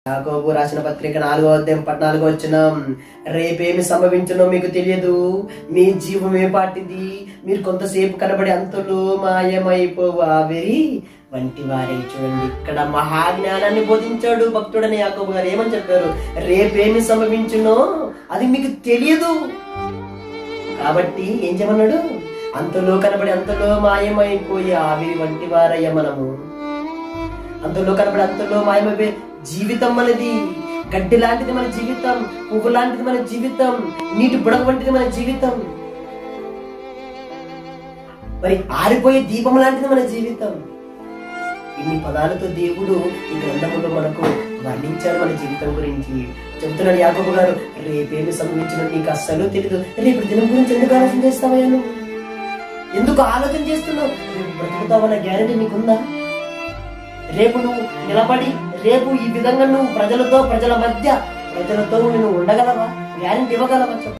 యాకోబు రాసిన పత్రిక నాలుగో అధ్యాయం పద్నాలుగో వచ్చిన రేపేమి సంభవించునో మీకు తెలియదు మీ జీవం ఏ పాటిది మీరు కొంతసేపు కనబడి అంతలో మాయమైపోవు ఆవిరి వంటి వారే చూడండి ఇక్కడ మహాజ్ఞానాన్ని బోధించాడు భక్తుడని యాకోబు గారు ఏమని చెప్పారు రేపేమి సంభవించునో అది మీకు తెలియదు కాబట్టి ఏం చేయమన్నాడు అంతలో కనబడి అంతలో మాయమైపోయి ఆవిరి వంటి వారయ్య మనము అంతలో కనబడి అంతలో మాయమైపోయి జీవితం మనది గడ్డి లాంటిది మన జీవితం పువ్వు లాంటిది మన జీవితం నీటి బుడగ వంటిది మన జీవితం మరి ఆరిపోయే దీపం లాంటిది మన జీవితం ఇన్ని పదాలతో దేవుడు ఈ గ్రంథములో మనకు వర్ణించారు మన జీవితం గురించి చెప్తున్నాడు యాకోబు గారు రేపేమి సంభవించిన నీకు అస్సలు తెలియదు రేపు దినం గురించి ఎందుకు ఆలోచన చేస్తావయ్యా నువ్వు ఎందుకు ఆలోచన చేస్తున్నావు రేపు బ్రతుకుతావన్న గ్యారంటీ నీకుందా రేపు నువ్వు నిలబడి రేపు ఈ విధంగా నువ్వు ప్రజలతో ప్రజల మధ్య ప్రజలతో నువ్వు ఉండగలవా గ్యారంటీ ఇవ్వగలవా చెప్పు